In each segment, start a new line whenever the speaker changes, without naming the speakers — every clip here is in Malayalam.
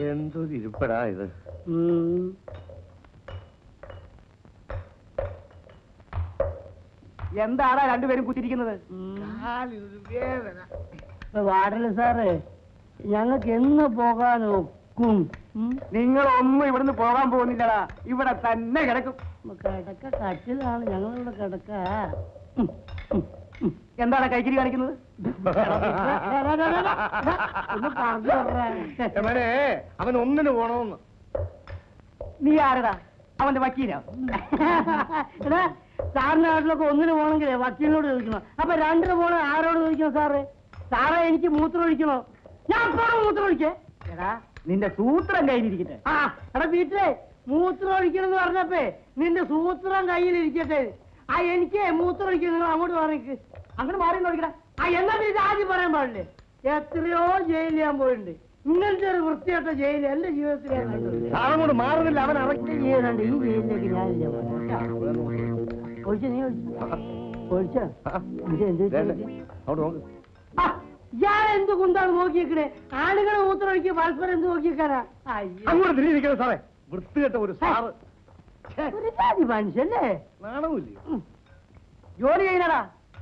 എന്തൊരു ഇരിപ്പടാ ഇത്
ഉം.
എന്താണ് രണ്ടുപേരും കുത്തിരിക്കുന്നത്
ഇപ്പൊ വാർഡന് സാറ് ഞങ്ങൾക്ക് എന്ന് പോകാൻ ഒക്കും ഉം?
നിങ്ങൾ ഒന്നും ഇവിടുന്ന് പോകാൻ പോകുന്നില്ലടാ ഇവിടെ തന്നെ കിടക്കും
കിടക്ക കട്ടിലാണ് ഞങ്ങളിവിടെ കിടക്ക ഉം, ഉം, ഉം.
എന്താണ് കൈക്കിരി കാണിക്കുന്നത്
ഒന്ന് പറഞ്ഞു വിടറേ.
എവനെ അവൻ ഒന്നിന് പോണോന്ന്
നീ ആരടാ അവന്റെ വക്കീലോ
എടാ സാറിന്റെ നാട്ടിലൊക്കെ ഒന്നിന് പോകണമെങ്കിലേ വക്കീലിനോട് ചോദിക്കണം അപ്പൊ രണ്ടിന് പോണ ആരോട് ചോദിക്കണം സാറ് സാറേ എനിക്ക് മൂത്രം ഒഴിക്കണോ ഞാൻ പോണ മൂത്രം ഒഴിക്കേ
എടാ നിന്റെ സൂത്രം കയ്യിലിരിക്കട്ടെ
ആ എടാ വീട്ടിലെ മൂത്രം ഒഴിക്കണം എന്ന് പറഞ്ഞപ്പേ നിന്റെ സൂത്രം കയ്യിലിരിക്കട്ടെ ആ എനിക്ക് മൂത്രം ഒഴിക്കണം നിങ്ങൾ അങ്ങോട്ട് പറഞ്ഞേക്ക്
അങ്ങനെ മാറി നോക്കിടാ
ആ എന്നാ പിന്നെ ഇത് ആദ്യം പറയാൻ പാടില്ലേ എത്രയോ ജയിലിൽ ഞാൻ പോയിട്ടുണ്ട് ഇങ്ങനത്തെ ഒരു വൃത്തിയായിട്ട ജയിൽ എന്റെ ജീവിതത്തിൽ ഞാൻ കണ്ടിട്ടില്ല.
സാറും കൊണ്ട് മാറുന്നില്ല അവൻ ഇറക്കി
എന്റെ ജീവിതം ഈ ജയിലിലേക്ക് ഞാനില്ല പോയത്. ഒഴിച്ചോ നീ ഒഴിച്ചോ ഒഴിച്ചോ ഇത് എന്ത്
ദേ,
വെച്ചാ
ദേ, അവിടെ നോക്ക്
ആ, ഇയാൾ എന്ത് കുന്താണ് നോക്കിയേക്കണേ ആണുങ്ങളെ മൂത്രം ഒഴിക്കുക പരസ്പരം എന്ത് നോക്കിയേക്കാനാ അയ്യോ.
അങ്ങോട്ട് തിരിയിരിക്കണം സാറേ വൃത്തികെട്ട ഒരു സാറ് ഛേ,
ഒരു ജാതി മനുഷ്യല്ലേ
നാണമില്ലേ
ജോലി ചെയ്യുന്നടാ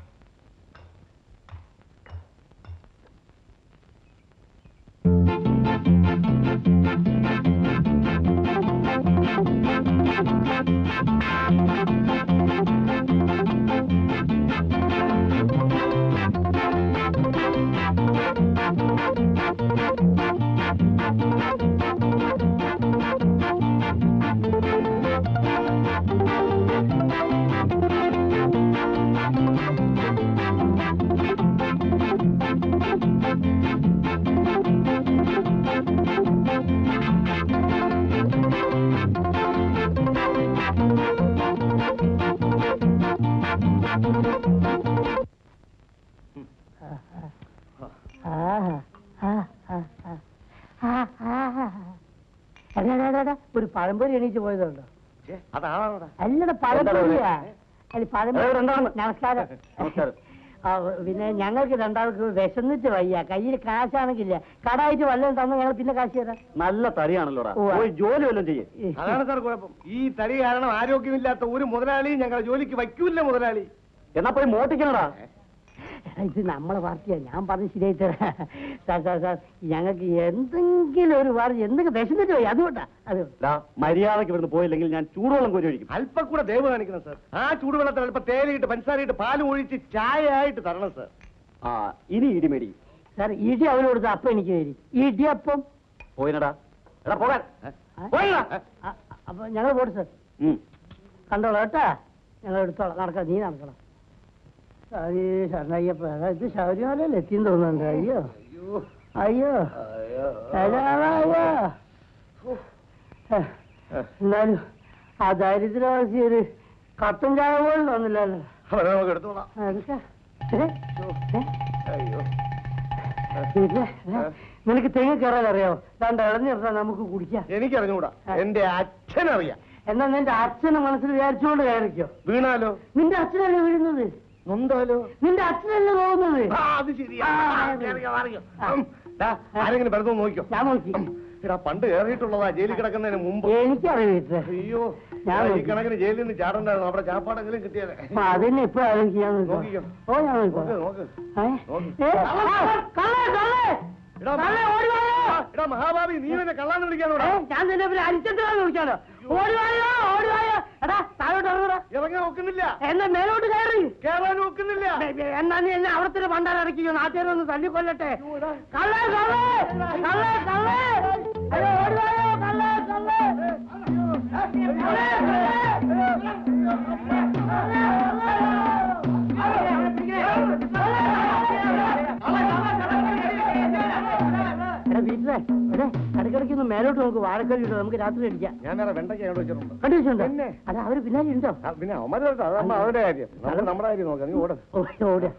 എടാ, എടാ, എടാ, എടാ, ഒരു പഴംപൊരി എണീച്ച് പോയതുണ്ടോ
ഛേ, അതാണോടാ
അല്ലട പഴംപൊരിയാ അല്ല പഴംപൊരി
ഏ, രണ്ടാമത്.
നമസ്കാരം
നമസ്കാരം.
ആ, പിന്നെ ഞങ്ങൾക്ക് രണ്ടാൾക്ക് വിശന്നിട്ട് വയ്യ കയ്യിൽ കാശാണെങ്കില്ല കടായിട്ട് വല്ലതും തന്നു ഞങ്ങൾ പിന്നെ കാശ് തരാം
നല്ല തടിയാണല്ലോടാ
ഉവ്വ.
പോയി ജോലി വല്ലതും ചെയ്യേ
അതാണ് സാർ കുഴപ്പം ഈ തടി കാരണം ആരോഗ്യമില്ലാത്ത ഒരു മുതലാളിയും ഞങ്ങളെ ജോലിക്ക് വയ്ക്കൂല്ല മുതലാളി
എന്നാ പോയി മോട്ടിക്കണടാ
എടാ, ഇത് നമ്മളെ പാർട്ടിയാ ഞാൻ പറഞ്ഞ് ശരിയായി തരാം സാർ സാർ സാർ ഞങ്ങൾക്ക് എന്തെങ്കിലും ഒരു വാർത്ത എന്തെങ്കിലും വിശന്നിട്ട് പോയി അതുകൊണ്ടാ അത്
ഡാ, മര്യാദക്ക് ഇവിടുന്ന് പോയില്ലെങ്കിൽ ഞാൻ ചൂടുവെള്ളം കോരി ഒഴിക്കും
അല്പം കൂടെ ദയവ് കാണിക്കണം സാർ ആ ചൂടുവെള്ളത്തിൽ അല്പം തേയിലയിട്ട് പഞ്ചസാരയിട്ട് പാലും ഒഴിച്ച് ചായ ആയിട്ട് തരണം സാർ
ആ ഇനി ഇടിമേടി
സാർ ഇടി അവന് കൊടുത്ത അപ്പം എനിക്ക് തരും ഇടിയപ്പം
പോയിനടാ എടാ പോകാൻ
ആ?
പോയിനടാ.
ആ, അപ്പൊ ഞങ്ങൾ പോട്ടെ സാർ
ഉം.
കണ്ടോളാം കേട്ടാ ഞങ്ങൾ എടുത്തോളാം നടക്കാം നീ നടക്കണം സാരി ശരണയ്യപ്പ എടാ, ഇത് ശബരിമലയിൽ എത്തിയെന്ന് തോന്നുന്നുണ്ട് അയ്യോ അയ്യോ അയ്യോ അയ്യോ എന്നാലും ആ ദരിദ്രവാസി ഒരു കട്ടൻ ചായ പോലും തന്നില്ലല്ലോ
അവരെ നമുക്ക് എടുത്തോളാം
അതൊക്കെ ഏ? ഏ?
അയ്യോ
പിന്നെ ഏ? നിനക്ക് തെങ്ങ് കയറാൻ അറിയാവോ രണ്ട് ഇളഞ്ഞിരുന്നാ നമുക്ക് കുടിക്കാം
എനിക്കറിഞ്ഞൂടാ എന്റെ അച്ഛനറിയാം
എന്നാ നിന്റെ അച്ഛനെ മനസ്സിൽ വിചാരിച്ചുകൊണ്ട് കയറിക്കോ
വീണാലോ
നിന്റെ അച്ഛനല്ലേ വീഴുന്നത്
നൊന്താലോ
നിന്റെ അച്ഛനല്ലേ പോകുന്നത്
ആ, അത് ശരിയാ
ആ,
ആ,
അതെ.
അറിയാം, അറിയാം. ഉം. ദാ, ആരെങ്കിലും വെറുതെ ഒന്ന് നോക്കിയോ
ഞാൻ നോക്കി
എടാ പണ്ട് കയറിയിട്ടുള്ളതാ ജയിലിൽ കിടക്കുന്നതിന് മുമ്പ്
എനിക്കറിയില്ല
അയ്യോ
ഞാൻ
എടാ, ഈ
നോക്കി.
കണക്കിന് ജയിലിൽ നിന്ന് ചാടണ്ടായിരുന്നു അവിടെ ചാപ്പാടെങ്കിലും കിട്ടിയത്
അപ്പൊ അതിനെ ഇപ്പൊ ആലോചിക്കാൻ
നോക്കിക്കോ.
ഓ ഞാൻ നോക്കിക്കോ.
നോക്ക് നോക്ക്
ഏ?
നോക്ക്.
ഏ, ആ, കള്ളേ, കള്ളേ.
എടാ,
കള്ളേ, ഓടി വായോ.
എടാ മഹാഭാവി നീ എന്നെ കള്ളാന്ന് വിളിക്കാനോടാ
ഏ, ഞാൻ നിന്നെ പിന്നെ അരിച്ചിട്ടാണ് വിളിക്കാനോ ഓടി വായോ ഓടി വായോ എടാ താഴോട്ട് ഇറങ്ങടാ
ഇറങ്ങാൻ ഒക്കുന്നില്ല
എന്നാ മേലോട്ട് കയറി
കേറാൻ ഒക്കുന്നില്ല
എന്നാ നീ എന്നെ അവിടെ തന്നെ പണ്ടാൻ ഇറക്കിയോ നാട്ടുകാരെ ഒന്ന് തല്ലിക്കൊല്ലട്ടെ കള്ളേ കള്ളേ കള്ളേ കള്ളേ അയ്യോ ഓടി വായോ കള്ളേ കള്ളേ കള്ളേ, എടാ വീട്ടിലെ എടേ ഇടയ്ക്കിടയ്ക്ക് ഒന്ന് മേലോട്ട് നമുക്ക് വാഴക്കറി ഇട്ടോ നമുക്ക് രാത്രി അടിക്കാം
ഞാൻ വേറെ വെണ്ടയ്ക്ക അവിടെ വെച്ചിട്ടുണ്ട്
കണ്ടു വെച്ചിട്ടുണ്ടോ
പിന്നെ?
അല്ല അവര് പിന്നാലെ ഉണ്ടോ
ആ, പിന്നെ അവന്മാര് കേട്ടോ അത് നമ്മ അവരുടെ കാര്യം നമ്മൾ നമ്മുടെ കാര്യം നോക്കാം നീ ഓട്
ഓടി ഓടി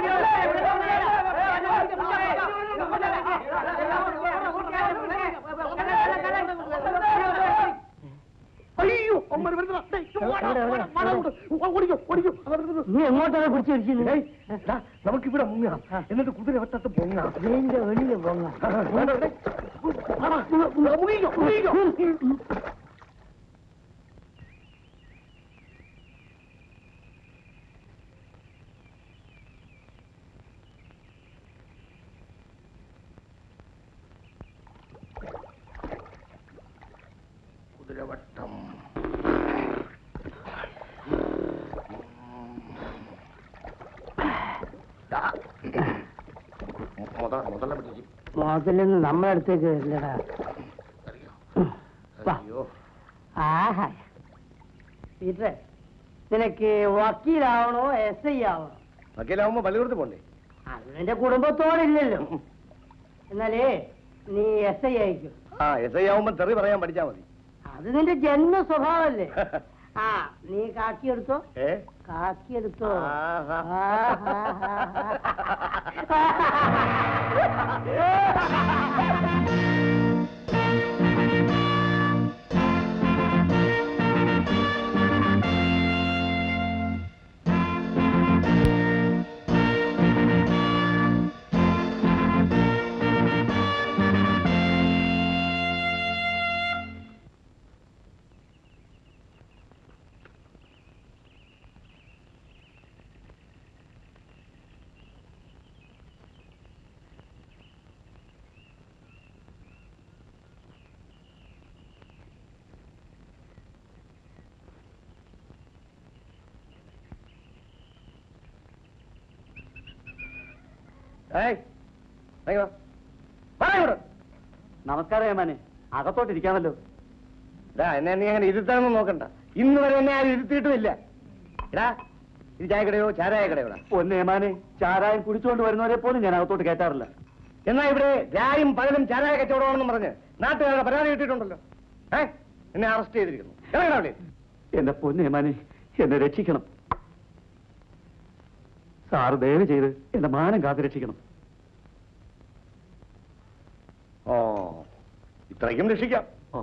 അയ്യോ അവന്മാര് വരുന്നതാ. ഡേയ്, ഓടാ,
എവിടെ,
ഓടാ,
എവിടെ?
ഓടാ, ഓടാ. ഓ, ഓടിക്കോ ഓടിക്കോ അവർ വരുന്നു.
നീ എങ്ങോട്ടാണ് പിടിച്ചു വെച്ചിരുന്നത്
ഡേയ്, ദാ, നമുക്കിവിടെ മുങ്ങാം എന്നിട്ട് കുതിര വട്ടത്ത് പൊങ്ങാം
വെളിയില് വെളിയില് പോങ്ങ
വേണ്ട, ഡേയ്. മുങ്ങിക്കോ, മുങ്ങിക്കോ. കുതിരവട്ടം ദാ. മുതല മുതല പിടിക്കും
മുഖത്തിൽ നിന്ന് നമ്മുടെ അടുത്തേക്ക് വരില്ലടാ
അറിയോ
വാ.
അയ്യോ
ആഹാ പീറ്ററെ നിനക്ക് വക്കീലാവണോ എസ് ഐ ആവണോ
വക്കീലാവുമ്പോ പള്ളികൂടത്ത് പോണ്ടേ
അത് നിന്റെ കുടുംബത്തോടില്ലല്ലോ എന്നാലേ നീ എസ് ഐ ആയിരിക്കും
ആ എസ് ഐ ആവുമ്പോ തെറി പറയാൻ പഠിച്ചാ മതി
അത് നിന്റെ ജന്മ സ്വഭാവമല്ലേ ആ നീ കാക്കിയെടുത്തോ
ഏ
കാക്കിയെടുത്തോ
ആഹാ. ഏയ്, ഇറങ്ങി വാ. വാ ഇങ്ങോട്ട്.
നമസ്കാരം ഏമാനെ അകത്തോട്ട് ഇരിക്കാമല്ലോ
ഡാ, എന്നെ നീ അങ്ങനെ ഇരുത്താനൊന്നും നോക്കണ്ട ഇന്ന് വരെ എന്നെ ആരും ഇരുത്തിയിട്ടുമില്ല എടാ ഇത് ചായക്കടയോ ചാരായ കടയോടാ
പൊന്നെ ഏമാനെ ചാരായം കുടിച്ചുകൊണ്ട് വരുന്നവരെ പോലും ഞാൻ അകത്തോട്ട് കയറ്റാറില്ല
എന്നാ ഇവിടെ രായും പകലും ചാരായ കച്ചവടമാണെന്ന് പറഞ്ഞ് നാട്ടുകാരുടെ പരാതി കിട്ടിയിട്ടുണ്ടല്ലോ ഏ എന്നെ അറസ്റ്റ് ചെയ്തിരിക്കുന്നു എവിടെയാണ് അവിടെ
എന്റെ പൊന്നെ ഏമാനെ എന്നെ രക്ഷിക്കണം സാറ് ദയവ് ചെയ്ത് എന്റെ മാനം കാത്തു രക്ഷിക്കണം
ഓ ഇത്രയ്ക്കും രക്ഷിക്കാം
ഓ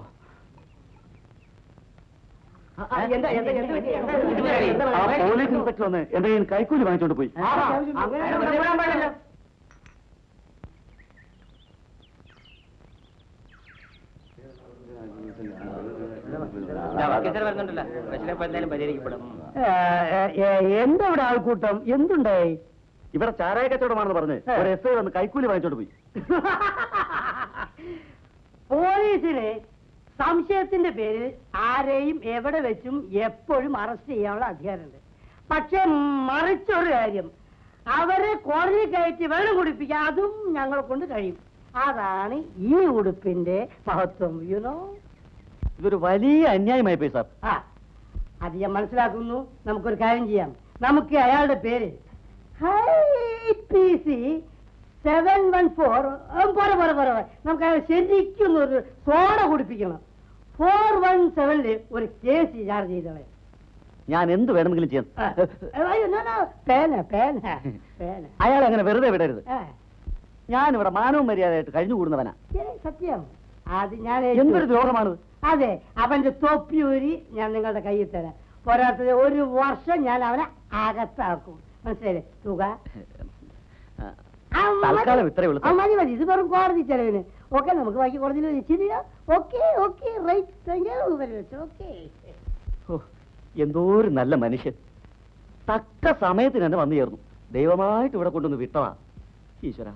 എന്താ എന്താ എന്താ പറ്റി? എന്താ പറ്റി? എന്താ
ആ
പറ്റി?
പോലീസ് ഇൻസ്പെക്ടർ വന്ന് എന്റെ കയ്യിൽ നിന്ന് കൈക്കൂലി വാങ്ങിച്ചോണ്ട് പോയി
ആ, അങ്ങനെ വെറുതെ വിടാൻ പാടില്ല. ഏ, ഏ, ഏ, എന്താ ഇവിടെ ആൾക്കൂട്ടം എന്തുണ്ടായി
ഇവിടെ ചാരായ കച്ചവടമാണെന്ന് പറഞ്ഞ്
ഏ.
ഒരു എസ് ഐ വന്ന് കൈക്കൂലി വാങ്ങിച്ചോണ്ട് പോയി
പോലീസിന് സംശയത്തിന്റെ പേരിൽ ആരെയും എവിടെ വെച്ചും എപ്പോഴും അറസ്റ്റ് ചെയ്യാനുള്ള അധികാരമുണ്ട് പക്ഷെ മറിച്ചൊരു കാര്യം അവരെ കോടതി കയറ്റി വെള്ളം കുടിപ്പിക്കാൻ അതും ഞങ്ങളെ കൊണ്ട് കഴിയും അതാണ് ഈ ഉടുപ്പിന്റെ മഹത്വം യുനോ
ഇതൊരു വലിയ അന്യായമായി പോയി സാർ
ആ അത് ഞാൻ മനസ്സിലാക്കുന്നു നമുക്കൊരു കാര്യം ചെയ്യാം നമുക്ക് അയാളുടെ പേര് സെവൻ വൺ ഫോർ പോരെ പോരെ പോരെ പോരെ. നമുക്ക് അയാൾ ശരിക്കും ഒരു സോഡ കുടിപ്പിക്കണം ഫോർ വൺ സെവനില് ഒരു കേസ് ചാർജ് ചെയ്തവൻ
ഞാൻ എന്ത് വേണമെങ്കിലും ചെയ്യാം
ആ. അയ്യോ, no, no. പേന പേന പേന
അയാൾ അങ്ങനെ വെറുതെ വിടരുത്
ആ.
ഞാൻ ഇവിടെ മാനവും മര്യാദയായിട്ട് കഴിഞ്ഞുകൂടുന്നവനാ
ശരി, സത്യം അത് ഞാൻ ഏറ്റു.
എന്തൊരു ദ്രോഹമാണിത്
അതെ അവന്റെ തൊപ്പി ഊരി ഞാൻ നിങ്ങളുടെ കയ്യിൽ തരാം പോരാത്തത് ഒരു വർഷം ഞാൻ അവനെ അകത്താക്കും മനസ്സിലായില്ലേ തുക ആ, മതി.
തൽക്കാലം ഇത്രയേ ഉള്ളൂ
ആ, മതി മതി ഇത് വെറും കോടതി ചെലവിന് ഓക്കെ നമുക്ക് ബാക്കി കോടതിയിൽ ശരിയാ okay okay right thank you very much okay
ഓ, എന്തോ ഒരു നല്ല മനുഷ്യൻ തക്ക സമയത്തിന് എന്നെ വന്നു ചേർന്നു ദൈവമായിട്ട് ഇവിടെ കൊണ്ടുവന്ന് വിട്ടതാ ഈശ്വര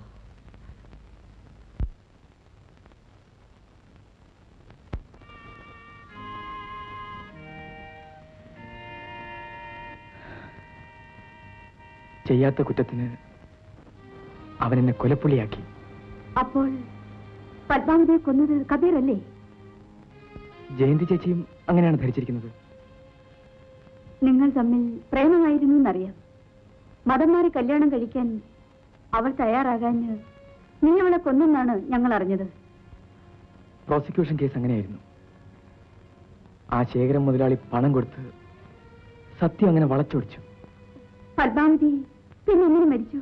ചെയ്യാത്ത കുറ്റത്തിന് അവൻ എന്നെ കൊലപ്പുള്ളിയാക്കി
അപ്പോൾ പത്മാവതിയെ കൊന്നത് കബീറല്ലേ
ജയന്തി ചേച്ചിയും അങ്ങനെയാണ് ധരിച്ചിരിക്കുന്നത്
നിങ്ങൾ തമ്മിൽ പ്രേമമായിരുന്നു എന്നറിയാം മതം മാറി കല്യാണം കഴിക്കാൻ അവൾ തയ്യാറാകാഞ്ഞ് നീ അവളെ കൊന്നെന്നാണ് ഞങ്ങൾ അറിഞ്ഞത്
പ്രോസിക്യൂഷൻ കേസ് അങ്ങനെയായിരുന്നു ആ ശേഖരം മുതലാളി പണം കൊടുത്ത് സത്യം അങ്ങനെ വളച്ചൊടിച്ചു
പത്മാവതി പിന്നെ എങ്ങനെ മരിച്ചു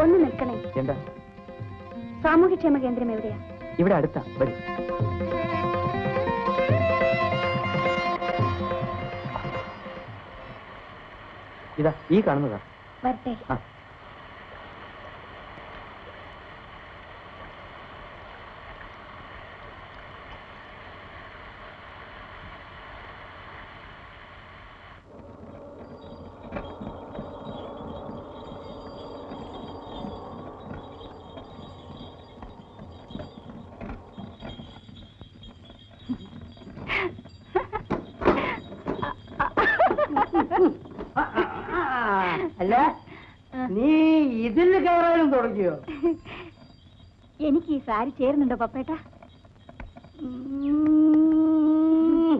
ഒന്ന് നിൽക്കണേ
എന്താ
സാമൂഹ്യക്ഷേമ കേന്ദ്രം എവിടെയാ
ഇവിടെ അടുത്താ വരും ഇതാ ഈ കാണുന്നതാ
വരട്ടെ
ആ
അല്ല നീ ഇതിൽ കയറാനും തുടങ്ങിയോ
എനിക്ക് ഈ സാരി ചേരുന്നുണ്ടോ പപ്പേട്ട
ഉം.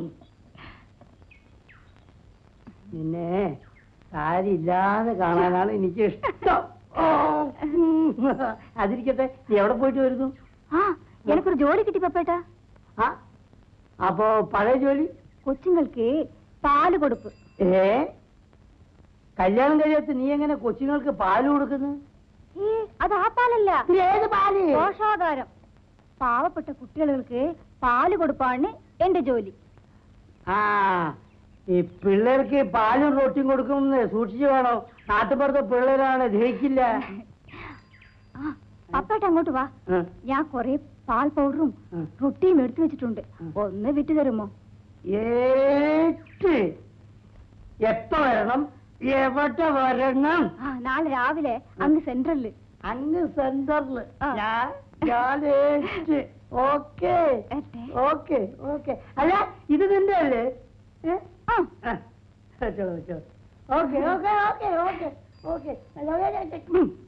നിന്നെ സാരി ഇല്ലാതെ കാണാനാണ് എനിക്ക് ഇഷ്ടം ഓ, ഉം. അതിരിക്കട്ടെ നീ എവിടെ പോയിട്ട് വരുന്നു
ആ എനക്കൊരു ജോലി കിട്ടി പപ്പേട്ട
ആ അപ്പോ പഴയ ജോലി
കൊച്ചുങ്ങൾക്ക് പാല് കൊടുപ്പ്
ഏ കല്യാണം കഴിയാത്ത നീ എങ്ങനെ കൊച്ചുങ്ങൾക്ക് പാല് കൊടുക്കുന്നു
ഏ അത് ആ പാലല്ല
ഇത് ഏത് പാല്
പോഷാധാരം പാവപ്പെട്ട കുട്ടികൾക്ക് പാല് കൊടുപ്പാണ് എന്റെ ജോലി
ആ ഈ പിള്ളേർക്ക് പാലും റൊട്ടിയും കൊടുക്കുന്നത് സൂക്ഷിച്ചു വേണം നാട്ടുപുറത്തെ പിള്ളേരാണ് ദഹിക്കില്ല
ആ പപ്പേട്ട അങ്ങോട്ട് വാ
ഉം.
ഞാൻ കൊറേ പാൽ പൗഡറും
ഉം.
റൊട്ടിയും എടുത്തു വെച്ചിട്ടുണ്ട്
ഉം.
ഒന്ന് വിട്ടു തരുമോ
ഏറ്റ് എപ്പോ വരണം എവിടെ വരണം
ആ നാളെ രാവിലെ അങ്ങ് സെൻട്രലില്
അങ്ങ് സെന്ററില്
ആ.
ഞാൻ ഞാൻ ഏറ്റ് ഓക്കെ
വരട്ടെ.
ഓക്കെ ഓക്കെ അല്ല ഇത് നിന്റെ അല്ലേ ഏ?
ആ
ആ, ചലോ ചലോ okay okay okay okay okay അല്ല, ഓക്കെ, ഓക്കെ. ഉം.